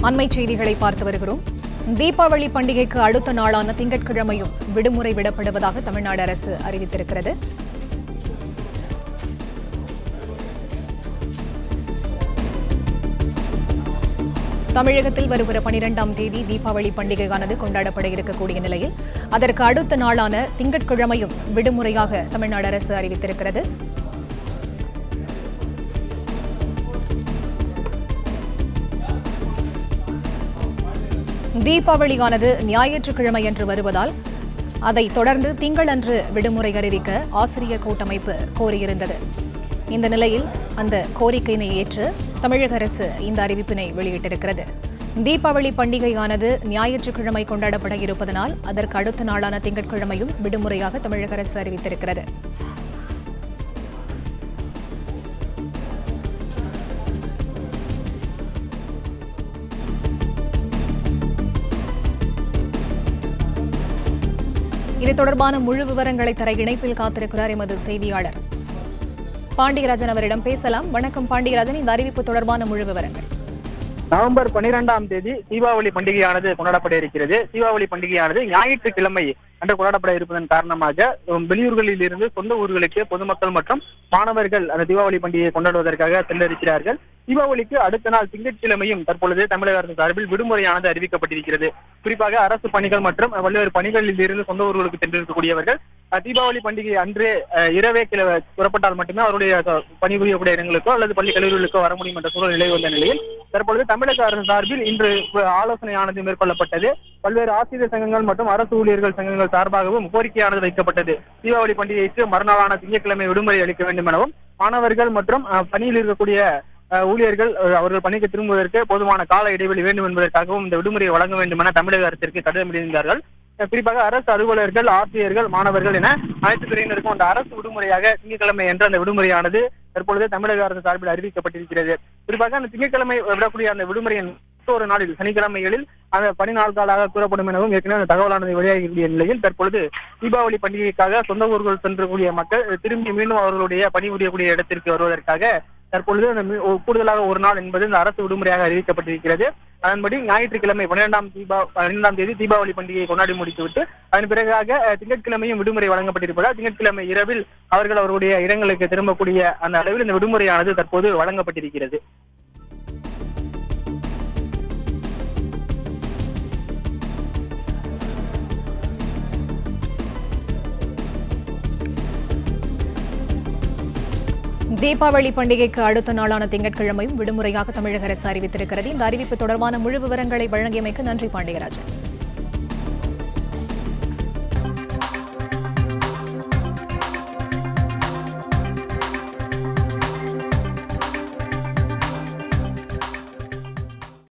அண்மைச் செய்திகளை பார்த்து வருகிறோம் தீபாவளி பண்டிகைக்கு அடுத்த நாளான திங்கட்கிழமையும் விடுமுறை விடப்படுவதாக தமிழ்நாடு அரசு அறிவித்திருக்கிறது தமிழகத்தில் வருகிற பனிரெண்டாம் தேதி தீபாவளி பண்டிகையானது கொண்டாடப்பட இருக்கக்கூடிய நிலையில் அதற்கு அடுத்த நாளான திங்கட்கிழமையும் விடுமுறையாக தமிழ்நாடு அரசு அறிவித்திருக்கிறது தீபாவளியானது ஞாயிற்றுக்கிழமையன்று வருவதால் அதைத் தொடர்ந்து திங்களன்று விடுமுறை அறிவிக்க ஆசிரியர் கூட்டமைப்பு கோரியிருந்தது இந்த நிலையில் அந்த கோரிக்கையினை ஏற்று தமிழக அரசு இந்த அறிவிப்பினை வெளியிட்டிருக்கிறது தீபாவளி பண்டிகையானது ஞாயிற்றுக்கிழமை கொண்டாடப்பட இருப்பதனால் அதற்கு அடுத்த நாளான திங்கட்கிழமையும் விடுமுறையாக தமிழக அரசு அறிவித்திருக்கிறது இது தொடர்பான முழு விவரங்களை தர இணைப்பில் காத்திருக்கிறார் எமது செய்தியாளர் பாண்டியராஜன் அவரிடம் பேசலாம் வணக்கம் பாண்டியராஜன் இந்த அறிவிப்பு தொடர்பான முழு விவரங்கள் நவம்பர் பன்னிரெண்டாம் தேதி தீபாவளி பண்டிகையானது கொண்டாடப்பட இருக்கிறது தீபாவளி பண்டிகையானது ஞாயிற்றுக்கிழமை அன்று கொண்டாடப்பட இருப்பதன் காரணமாக உம், வெளியூர்களில் இருந்து சொந்த ஊர்களுக்கு பொதுமக்கள் மற்றும் மாணவர்கள் அந்த தீபாவளி பண்டிகையை கொண்டாடுவதற்காக செல்ல இருக்கிறார்கள் தீபாவளிக்கு அடுத்த நாள் திங்கட்கிழமையும் தற்பொழுது தமிழக அரசு சார்பில் விடுமுறையானது அறிவிக்கப்பட்டிருக்கிறது குறிப்பாக அரசு பணிகள் மற்றும் பல்வேறு பணிகளில் இருந்து சொந்த ஊர்களுக்கு சென்றிருக்கக்கூடியவர்கள் அஹ், தீபாவளி பண்டிகை அன்று அஹ், இரவே கிள புறப்பட்டால் மட்டுமே அவருடைய அஹ், பணிபுரியக்கூடிய இடங்களுக்கோ அல்லது பள்ளி கல்லூரிகளுக்கோ வர முடியும் என்ற சூழல் நிலை வந்த நிலையில் தற்பொழுது தமிழக அரசு சார்பில் இன்று ஆலோசனையானது மேற்கொள்ளப்பட்டது பல்வேறு ஆசிரியர் சங்கங்கள் மற்றும் அரசு ஊழியர்கள் சங்கங்கள் சார்பாகவும் கோரிக்கையானது வைக்கப்பட்டது தீபாவளி பண்டிகைக்கு மறுநாளான திங்கட்கிழமை விடுமுறை அளிக்க வேண்டும் எனவும் மாணவர்கள் மற்றும் அஹ், பணியில் இருக்கக்கூடிய அஹ், ஊழியர்கள் அஹ், அவர்கள் பணிக்கு திரும்புவதற்கு போதுமான கால இடைவெளி வேண்டும் என்பதற்காகவும் இந்த விடுமுறையை வழங்க வேண்டும் என தமிழக அரசிற்கு கடிதம் எழுதியிருந்தார்கள் அஹ், குறிப்பாக அரசு அலுவலர்கள் ஆசிரியர்கள் மாணவர்கள் என அனைத்து துறையினருக்கும் அந்த அரசு விடுமுறையாக திங்கட்கிழமை என்ற அந்த விடுமுறையானது தற்பொழுது தமிழக அரசு சார்பில் அறிவிக்கப்பட்டிருக்கிறது குறிப்பாக அந்த திங்கட்கிழமை விடக்கூடிய அந்த விடுமுறையின் ஒரு நாளில் சனிக்கிழமைகளில் அந்த பணி நாட்களாக கூறப்படும் எனவும் ஏற்கனவே அந்த தகவலானது வெளியாகிய நிலையில் தற்பொழுது தீபாவளி பண்டிகைக்காக சொந்த ஊர்கள் சென்றக்கூடிய மக்கள் திரும்பி மீண்டும் அவர்களுடைய பணிபுரியக்கூடிய இடத்திற்கு வருவதற்காக தற்பொழுது அந்த மீ- ஒ- கூடுதலாக ஒரு நாள் என்பது இந்த அரசு விடுமுறையாக அறிவிக்கப்பட்டிருக்கிறது அதன்படி ஞாயிற்றுக்கிழமை பன்னிரெண்டாம் தீபா பன்னிரெண்டாம் தேதி தீபாவளி பண்டிகையை கொண்டாடி முடித்துவிட்டு அதன் பிறகாக அஹ், திங்கட்கிழமையும் விடுமுறை வழங்கப்பட்டிருப்பதால் திங்கட்கிழமை இரவில் அவர்கள் அவர்களுடைய இடங்களுக்கு திரும்பக்கூடிய அந்த அளவில் இந்த விடுமுறையானது தற்போது வழங்கப்பட்டிருக்கிறது தீபாவளி பண்டிகைக்கு அடுத்த நாளான திங்கட்கிழமையும் விடுமுறையாக தமிழக அரசு அறிவித்திருக்கிறது இந்த அறிவிப்பு தொடர்பான முழு விவரங்களை வழங்கியமைக்கு நன்றி பாண்டியராஜன்